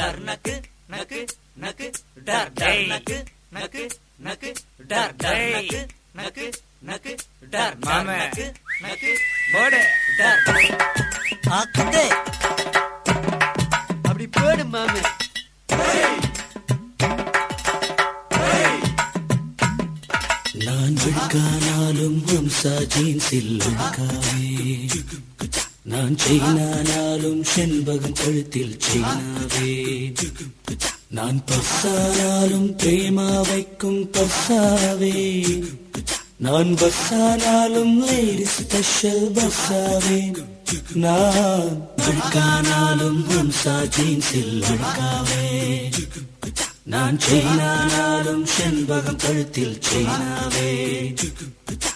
டர் நக்கு நக்கு நக்கு டர் டர் நக்கு நக்கு நக்கு டர் டர் நக்கு நக்கு நக்கு டர் மாமே. நக்கு நக்கு போடு டர் ஆக்குதே அப்படி போடு மாமே நான் வெட்கானாலும் ஹம்சா ஜீன்ஸில் வெட்காவே நான் செயினானாலும் செண்பகம் கழுத்தில் செயினாவே நான் பர்சானாலும் பிரேமா வைக்கும் பர்சாவே நான் பஸ்ஸானாலும் லேடி ஸ்பெஷல் பஸ்ஸாவே நான் வெட்கானாலும் ஹம்சா ஜீன்ஸில் வெட்காவே நான் செயினானாலும் செண்பகம் கழுத்தில் செயினாவே